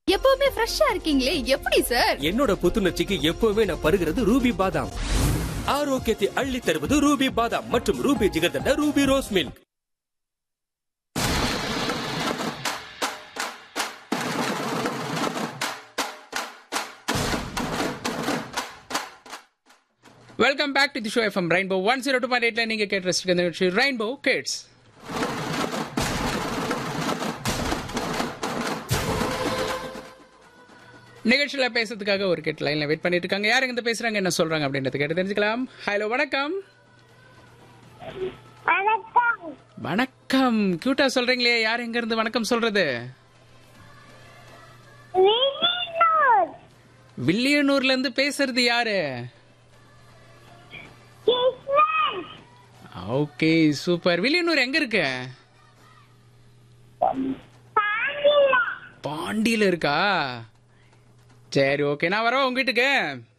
எப்பவுமே ஃப்ரெஷ்ஷா இருக்கீங்களே எப்படி சார் என்னோட புத்துணர்ச்சிக்கு எப்பவுமே நான் பருகிறது ரூபி பாதாம் ஆரோக்கியத்தை அள்ளி தருவது ரூபி பாதாம் மற்றும் Ruby jigarthanda Ruby rose milk welcome back to the show FM rainbow one zero two point எயிட்ல நீங்க கேட்டு ரசிக்க நிகழ்ச்சி ரெயின்போ கிட்ஸ் நிகழ்ச்சியில பேசுறதுக்காக ஒரு கிட் லைன்ல வெயிட் பண்ணிட்டு இருக்காங்க யார் இருந்து பேசுறாங்க என்ன சொல்றாங்க அப்படின்றது கேட்டு தெரிஞ்சுக்கலாம் ஹலோ வணக்கம் வணக்கம் வணக்கம் கியூட்டா சொல்றீங்களே யார் எங்க இருந்து வணக்கம் சொல்றது வில்லியனூர் வில்லியனூர்ல இருந்து பேசுறது யாரு கிருஷ்ணன் ஓகே சூப்பர் வில்லியனூர் எங்க இருக்கு பாண்டில பாண்டியில இருக்கா சரி ஓகே நான் வரவா உங்க வீட்டுக்கு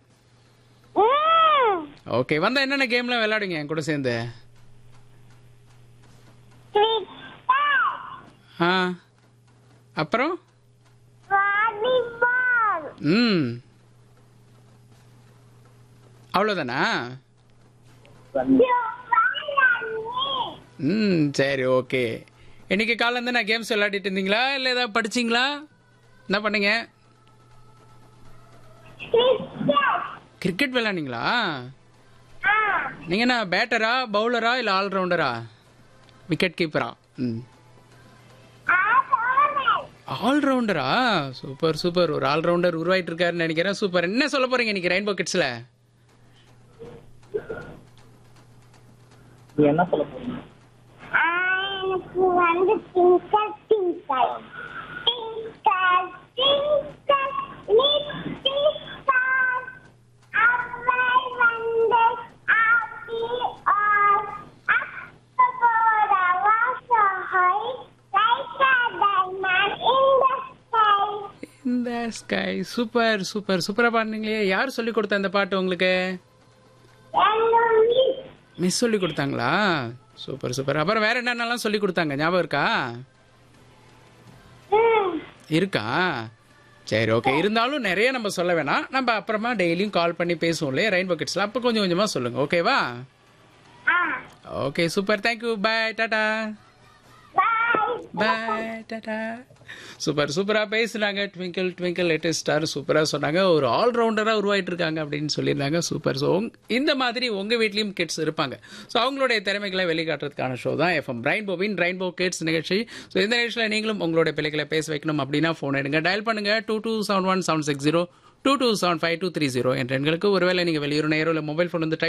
ம் ஓகே வந்தா என்னென்ன கேம்லாம் விளையாடுங்க என் கூட சேர்ந்து கிரிக்கெட் ஆ அப்புறம் வாலிபால் ம் அவ்வளோதானா ம் சரி ஓகே இன்னைக்கு காலைல இருந்து நான் கேம்ஸ் விளையாடிட்டு இருந்தீங்களா இல்லை ஏதாவது படிச்சீங்களா என்ன பண்ணீங்க கிரிக்கெட் கிரிக்கெட் விளையாடுனீங்களா ஆ நீங்கள் என்ன பேட்டரா பவுலரா இல்லை ஆல்ரவுண்டரா விக்கெட் கீப்பரா ம் ஆடோரல் ஆல்ரவுண்டரா சூப்பர் சூப்பர் ஒரு ஆல்ரவுண்டர் உருவாயிட்டு இருக்காருன்னு நினைக்கிறேன் சூப்பர் என்ன சொல்ல போறீங்க இன்னைக்கு ரெயின்போ கிட்ஸ்ல நீ என்ன சொல்ல போறீங்க ஆ, எனக்கு வந்து twinkle twinkle twinkle twinkle little star அவை வந்து ஆப்பி ஆர் அக்டோபர் வாசஹை like a diamond in the sky இந்த ஸ்கை சூப்பர் சூப்பர் சூப்பரா பாடுனீங்களே யார் சொல்லி கொடுத்தா இந்த பாட்டு உங்களுக்கு என்னும் மிஸ் சொல்லி கொடுத்தாங்களா சூப்பர் சூப்பர் அப்புறம் வேற என்னென்னலாம் சொல்லி கொடுத்தாங்க ஞாபகம் இருக்கா ம் இருக்கா சரி ஓகே இருந்தாலும் நிறைய நம்ம சொல்ல வேணாம் நம்ம அப்புறமா டெய்லியும் கால் பண்ணி பேசுவோம் இல்லையா ரெயின்போ கிட்ஸ்ல அப்போ கொஞ்சம் கொஞ்சமா சொல்லுங்க ஓகேவா ஆ okay super thank you bye tata bye bye tata super சூப்பரா பேசுனாங்க ட்விங்கிள் ட்விங்கிள் லேட்டஸ்ட் ஸ்டார் சூப்பரா சொன்னாங்க ஒரு ஆல்ரவுண்டரா உருவாயிட்டு இருக்காங்க அப்படின்னு சொல்லியிருந்தாங்க சூப்பர் ஸோ இந்த மாதிரி உங்க வீட்லயும் கிட்ஸ் இருப்பாங்க ஸோ அவங்களுடைய திறமைகளை வெளிக்காட்டுறதுக்கான ஷோ தான் எஃப்எம் ரெயின்போவின் ரெயின்போ கிட்ஸ் நிகழ்ச்சி ஸோ இந்த நிகழ்ச்சியில் நீங்களும் உங்களுடைய பிள்ளைகளை பேச வைக்கணும் அப்படின்னா ஃபோன் எடுங்க டயல் பண்ணுங்க two two seven one seven six zero two two seven five two three zero என்ற எண்களுக்கு ஒருவேளை நீங்கள் வெளியூர் நேரம் இல்லை மொபைல் ஃபோன் வந்து type